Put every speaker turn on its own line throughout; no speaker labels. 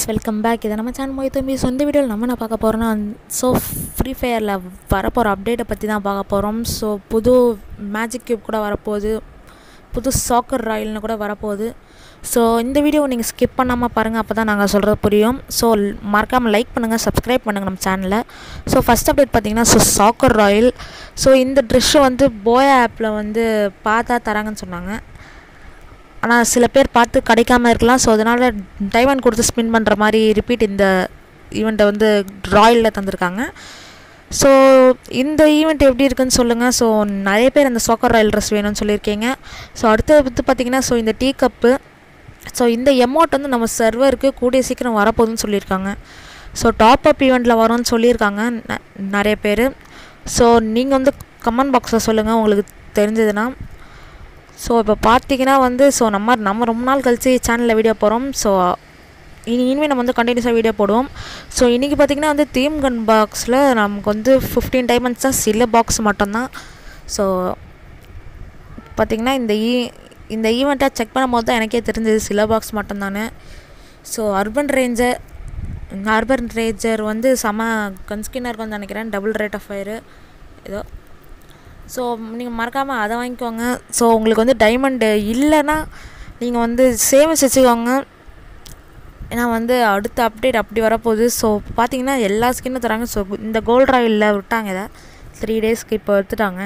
welcome back இதை நம்ம channel மொய் தம்பி சொந்த வீடியோவில் நம்ம என்ன பார்க்க போகிறோம்னா ஸோ ஃப்ரீ ஃபயரில் வரப்போகிற அப்டேட்டை பற்றி தான் பார்க்க போகிறோம் ஸோ புது மேஜிக் கியூப் கூட வரப்போகுது புது சாக்கர் ராயல்னு கூட வரப்போகுது ஸோ இந்த வீடியோவை நீங்கள் ஸ்கிப் பண்ணாமல் பாருங்கள் அப்போ தான் நாங்கள் சொல்கிறது புரியும் ஸோ மறக்காமல் லைக் பண்ணுங்கள் சப்ஸ்கிரைப் பண்ணுங்கள் நம்ம சேனலை ஸோ ஃபஸ்ட் அப்டேட் பார்த்தீங்கன்னா ஸோ சாக்கர் ராயல் ஸோ இந்த ட்ரெஸ்ஸை வந்து போயா ஆப்பில் வந்து பார்த்தா தராங்கன்னு சொன்னாங்க ஆனால் சில பேர் பார்த்து கிடைக்காம இருக்கலாம் ஸோ அதனால் டைமண்ட் கொடுத்து ஸ்பின் பண்ணுற மாதிரி ரிப்பீட் இந்த ஈவெண்ட்டை வந்து ராயலில் தந்திருக்காங்க ஸோ இந்த ஈவெண்ட் எப்படி இருக்குன்னு சொல்லுங்கள் ஸோ நிறைய பேர் அந்த சோக்கர் ராயல் ட்ரெஸ் வேணும்னு சொல்லியிருக்கீங்க ஸோ அடுத்தது வந்து பார்த்திங்கன்னா ஸோ இந்த டீ கப்பு ஸோ இந்த எமௌண்ட் வந்து நம்ம சர்வருக்கு கூடிய சீக்கிரம் வரப்போகுதுன்னு சொல்லியிருக்காங்க ஸோ டாப் அப் ஈவெண்ட்டில் வரும்னு சொல்லியிருக்காங்க ந- நிறைய பேர் ஸோ நீங்கள் வந்து கமெண்ட் பாக்ஸில் சொல்லுங்கள் உங்களுக்கு தெரிஞ்சதுன்னா ஸோ இப்போ பார்த்தீங்கன்னா வந்து ஸோ நம்ம நம்ம ரொம்ப நாள் கழிச்சு சேனலில் வீடியோ போகிறோம் ஸோ இனி இனிமேல் நம்ம வந்து கண்டினியூஸாக வீடியோ போடுவோம் ஸோ இன்றைக்கி பார்த்தீங்கன்னா வந்து தீம் கன் பாக்ஸில் நமக்கு வந்து ஃபிஃப்டீன் டைமண்ட்ஸ் தான் சில பாக்ஸ் மட்டும்தான் ஸோ பார்த்திங்கன்னா இந்த ஈ இந்த ஈவெண்ட்டை செக் பண்ணும்போது தான் எனக்கே தெரிஞ்சது சில பாக்ஸ் மட்டும்தானே so urban ranger urban ranger வந்து செம கன்ஸ்கின்னாக இருக்கும்னு நினைக்கிறேன் டபுள் ரேட் ஆஃப் ஃபயரு ஏதோ ஸோ நீங்கள் மறக்காமல் அதை வாங்கிக்கோங்க ஸோ உங்களுக்கு வந்து டைமண்டு இல்லைன்னா நீங்கள் வந்து சேமிச்சு வச்சுக்கோங்க ஏன்னா வந்து அடுத்த அப்டேட் அப்படி வரப்போகுது ஸோ பார்த்தீங்கன்னா எல்லா ஸ்கின்னும் தராங்க ஸோ இந்த கோல்ட் ராயிலில் விட்டாங்க இதை த்ரீ டேஸ்க்கு இப்போ எடுத்துட்டாங்க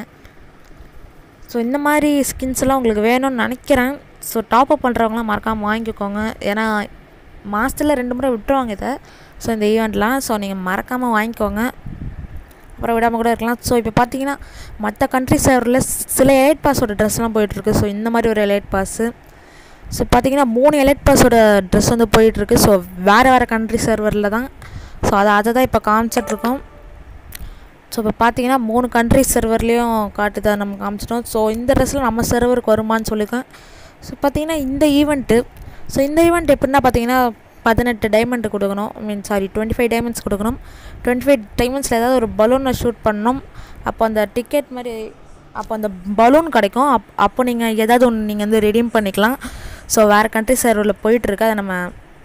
ஸோ இந்த மாதிரி ஸ்கின்ஸ் எல்லாம் உங்களுக்கு வேணும்னு நினைக்கிறேன் ஸோ டாப் அப் பண்ணுறவங்களாம் மறக்காமல் வாங்கிக்கோங்க ஏன்னா மாதத்தில் ரெண்டு முறை விட்டுருவாங்க இதை ஸோ இந்த ஈவெண்ட்லாம் ஸோ நீங்கள் மறக்காமல் வாங்கிக்கோங்க அப்புறம் விடாமல் கூட இருக்கலாம் ஸோ இப்போ பார்த்தீங்கன்னா மற்ற கண்ட்ரி சர்வரில் சில எலைட் பாஸோட ட்ரெஸ்லாம் போயிட்டுருக்கு ஸோ இந்த மாதிரி ஒரு எலைட் பாஸு ஸோ பார்த்தீங்கன்னா மூணு எலைட் பாஸோட ட்ரெஸ் வந்து போயிட்டுருக்கு ஸோ வேறு வேறு கண்ட்ரி சர்வரில் தான் ஸோ அதை அதை தான் இப்போ காமிச்சிட்ருக்கோம் ஸோ இப்போ பார்த்தீங்கன்னா மூணு கண்ட்ரி சர்வர்லேயும் காட்டுதா நம்ம காமிச்சிட்டோம் ஸோ இந்த ட்ரெஸ்ஸில் நம்ம சர்வருக்கு வருமான்னு சொல்லியிருக்கேன் ஸோ பார்த்தீங்கன்னா இந்த ஈவெண்ட்டு ஸோ இந்த ஈவெண்ட் எப்படின்னா பார்த்தீங்கன்னா பதினெட்டு டைமண்ட் கொடுக்கணும் mean sorry twenty five diamonds கொடுக்கணும் டுவெண்ட்டி ஃபைவ் டைமண்ட்ஸில் ஏதாவது ஒரு பலூனை ஷூட் பண்ணணும் அப்போ அந்த டிக்கெட் மாதிரி அப்போ அந்த பலூன் கிடைக்கும் அப் அப்போ நீங்கள் ஏதாவது ஒன்று நீங்கள் வந்து ரெடீம் பண்ணிக்கலாம் ஸோ வேறு கண்ட்ரி சர்வரில் போயிட்டுருக்கு அதை நம்ம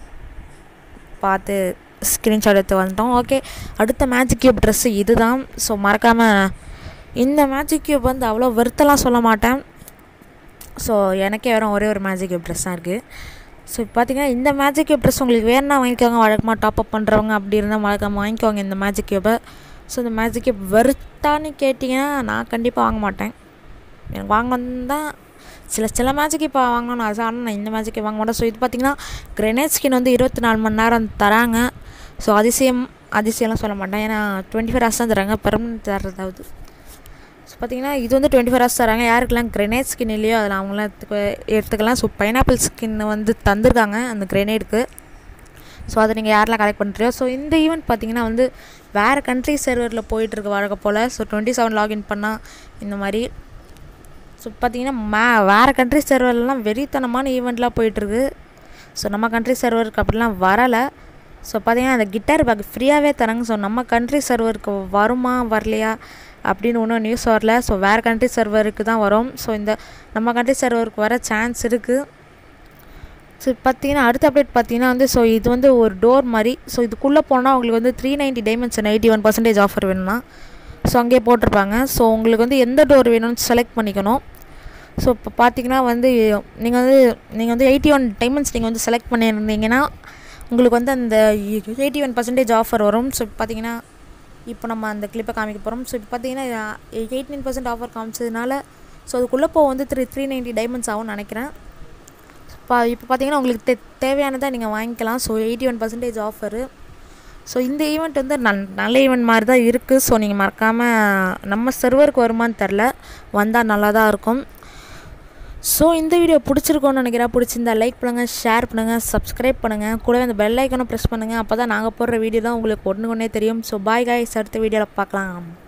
பார்த்து ஸ்க்ரீன்ஷாட் எடுத்து வந்துட்டோம் ஓகே அடுத்த மேஜிக் கியூப் ட்ரெஸ்ஸு இது தான் ஸோ மறக்காமல் இந்த மேஜிக் கியூப் வந்து அவ்வளோ வெறுத்தெல்லாம் சொல்ல மாட்டேன் ஸோ எனக்கே வெறும் ஒரே ஒரு மேஜிக் கியூப் ட்ரெஸ் தான் இருக்குது ஸோ இப்போ பார்த்தீங்கன்னா இந்த மேஜிக் கியூப் ட்ரெஸ் உங்களுக்கு வேணும்னா வாங்கிக்கோங்க வழக்கமாக டாப் அப் பண்ணுறவங்க அப்படி இருந்தால் வழக்கமாக வாங்கிக்கோங்க இந்த மேஜிக் கியூபை ஸோ இந்த மேஜிக் கியூப் வெறுத்தான்னு கேட்டிங்கன்னா நான் கண்டிப்பாக வாங்க மாட்டேன் எனக்கு வாங்கணும் தான் சில சில மேஜிக் இப்போ வாங்கணும்னு ஆசை ஆனால் நான் இந்த மேஜிக் வாங்க மாட்டேன் ஸோ இது பார்த்தீங்கன்னா கிரெனேட் ஸ்கின் வந்து இருபத்தி நாலு மணி நேரம் தராங்க ஸோ அதிசயம் அதிசயம்லாம் சொல்ல மாட்டேன் ஏன்னா டுவெண்ட்டி ஃபோர் ஹவர்ஸ் தான் தராங்க பெர்மனெண்ட் தர்றதாவது ஸோ பார்த்தீங்கன்னா இது வந்து டுவெண்ட்டி ஃபோர் ஹவர்ஸ் தராங்க யாருக்கெல்லாம் கிரெனேட் ஸ்கின் இல்லையோ அதில் அவங்களாம் எடுத்துக்க எடுத்துக்கலாம் ஸோ பைனாப்பிள் ஸ்கின் வந்து தந்திருக்காங்க அந்த கிரெனேடுக்கு ஸோ அதை நீங்கள் யாரெல்லாம் கலெக்ட் பண்ணுறியோ ஸோ இந்த ஈவெண்ட் பார்த்தீங்கன்னா வந்து வேறு கண்ட்ரி சர்வரில் போயிட்டுருக்கு வழக்க போல் ஸோ டுவெண்ட்டி செவன் லாகின் பண்ணால் இந்த மாதிரி ஸோ பார்த்தீங்கன்னா மே வேறு கண்ட்ரி சர்வர்லாம் வெறித்தனமான ஈவெண்ட்லாம் போயிட்டுருக்கு ஸோ நம்ம கண்ட்ரி சர்வருக்கு அப்படிலாம் வரலை ஸோ பார்த்தீங்கன்னா அந்த கிட்டார் பேக் ஃப்ரீயாகவே தராங்க ஸோ நம்ம கண்ட்ரி சர்வருக்கு வருமா வரலையா அப்படின்னு ஒன்றும் நியூஸ் வரல ஸோ வேறு கண்ட்ரி சர்வருக்கு தான் வரும் ஸோ இந்த நம்ம கண்ட்ரி சர்வருக்கு வர சான்ஸ் இருக்குது ஸோ பார்த்தீங்கன்னா அடுத்த அப்டேட் பார்த்தீங்கன்னா வந்து ஸோ இது வந்து ஒரு டோர் மாதிரி ஸோ இதுக்குள்ளே போனால் உங்களுக்கு வந்து three ninety diamonds eighty one percentage offer வேணும்னா ஸோ அங்கேயே போட்டிருப்பாங்க ஸோ உங்களுக்கு வந்து எந்த டோர் வேணும்னு செலக்ட் பண்ணிக்கணும் ஸோ இப்போ பார்த்தீங்கன்னா வந்து நீங்கள் வந்து நீங்கள் வந்து எயிட்டி ஒன் டைமண்ட்ஸ் நீங்கள் வந்து செலக்ட் பண்ணியிருந்தீங்கன்னா உங்களுக்கு வந்து அந்த எயிட்டி ஒன் பர்சன்டேஜ் ஆஃபர் வரும் ஸோ பார்த்தீங்கன்னா இப்போ நம்ம அந்த கிளிப்பை காமிக்க போகிறோம் ஸோ இப்போ பார்த்தீங்கன்னா எயிட்டீன் பர்சன்ட் ஆஃபர் காமிச்சதுனால ஸோ அதுக்குள்ளே போக வந்து த்ரீ த்ரீ நைன்ட்டி டைமண்ட்ஸ் ஆகும்னு நினைக்கிறேன் இப்போ இப்போ பார்த்தீங்கன்னா உங்களுக்கு தே தேவையானதை நீங்கள் வாங்கிக்கலாம் so eighty one percentage offer so இந்த ஈவெண்ட் வந்து நல் நல்ல ஈவெண்ட் மாதிரி தான் இருக்குது ஸோ நீங்கள் மறக்காமல் நம்ம சர்வருக்கு வருமான்னு தெரில வந்தால் நல்லா தான் இருக்கும் ஸோ இந்த வீடியோ பிடிச்சிருக்கோன்னு நினைக்கிறேன் பிடிச்சிருந்தா லைக் பண்ணுங்கள் ஷேர் பண்ணுங்கள் சப்ஸ்கிரைப் பண்ணுங்கள் கூடவே அந்த பெல் ஐக்கனும் ப்ரெஸ் பண்ணுங்கள் அப்போ தான் நாங்கள் போடுற வீடியோ தான் உங்களுக்கு ஒன்று ஒன்றே தெரியும் ஸோ பாய் காய்ஸ் அடுத்த வீடியோவில் பார்க்கலாம்